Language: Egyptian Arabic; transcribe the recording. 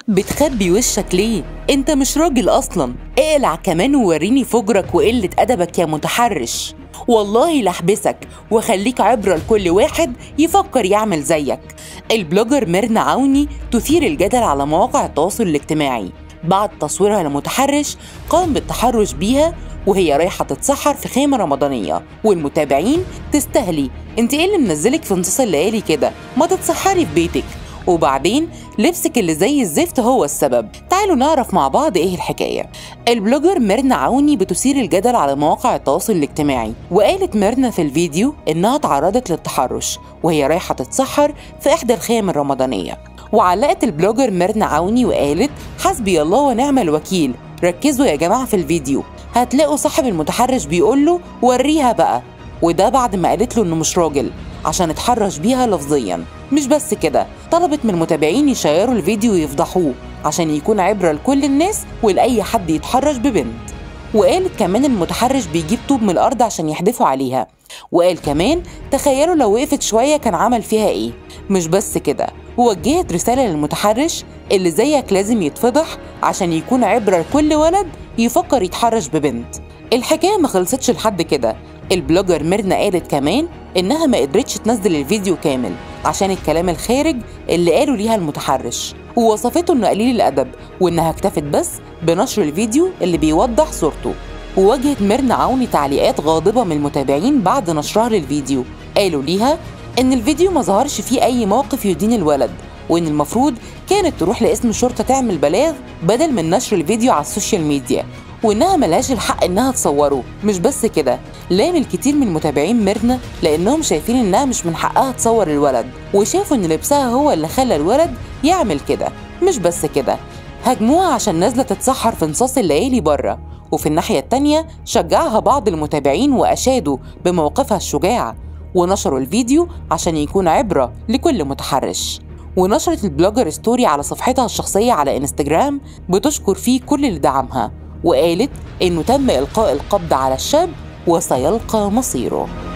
بتخبي وشك ليه؟ انت مش راجل اصلا اقلع كمان ووريني فجرك وقلة ادبك يا متحرش والله لحبسك وخليك عبرة لكل واحد يفكر يعمل زيك البلوجر ميرنا عوني تثير الجدل على مواقع التواصل الاجتماعي بعد تصويرها لمتحرش قام بالتحرش بيها وهي رايحة تتسحر في خيمة رمضانية والمتابعين تستهلي انت ايه اللي منزلك في نصاص الليالي كده ما تتسحري في بيتك وبعدين لبسك اللي زي الزفت هو السبب تعالوا نعرف مع بعض ايه الحكاية البلوجر ميرنا عوني بتثير الجدل على مواقع التواصل الاجتماعي وقالت ميرنا في الفيديو انها تعرضت للتحرش وهي رايحة تتسحر في احدى الخيام الرمضانية وعلقت البلوجر ميرنا عوني وقالت حسبي الله ونعم الوكيل ركزوا يا جماعة في الفيديو هتلاقوا صاحب المتحرش بيقول له وريها بقى وده بعد ما قالت له انه مش راجل عشان اتحرش بيها لفظيا مش بس كده طلبت من المتابعين يشيروا الفيديو ويفضحوه عشان يكون عبرة لكل الناس ولأي حد يتحرش ببنت وقالت كمان المتحرش بيجيب طوب من الأرض عشان يحدفوا عليها وقال كمان تخيلوا لو وقفت شوية كان عمل فيها إيه مش بس كده ووجهت رسالة للمتحرش اللي زيك لازم يتفضح عشان يكون عبرة لكل ولد يفكر يتحرش ببنت الحكاية ما خلصتش لحد كده البلوجر ميرنا قالت كمان إنها ما قدرتش تنزل الفيديو كامل عشان الكلام الخارج اللي قاله ليها المتحرش ووصفته إنه قليل الأدب وإنها اكتفت بس بنشر الفيديو اللي بيوضح صورته وواجهت ميرنا عوني تعليقات غاضبة من المتابعين بعد نشرها للفيديو قالوا ليها إن الفيديو ما ظهرش فيه أي موقف يدين الولد وإن المفروض كانت تروح لاسم الشرطة تعمل بلاغ بدل من نشر الفيديو على السوشيال ميديا وإنها ملهاش الحق إنها تصوره مش بس كده لام الكتير من متابعين ميرنا لأنهم شايفين إنها مش من حقها تصور الولد وشافوا إن لبسها هو اللي خلى الولد يعمل كده مش بس كده هاجموها عشان نازلة تتسحر في نصاص الليالي بره وفي الناحية التانية شجعها بعض المتابعين وأشادوا بموقفها الشجاع ونشروا الفيديو عشان يكون عبرة لكل متحرش ونشرت البلوجر ستوري على صفحتها الشخصية على انستجرام بتشكر فيه كل اللي دعمها وقالت إنه تم إلقاء القبض على الشاب وسيلقى مصيره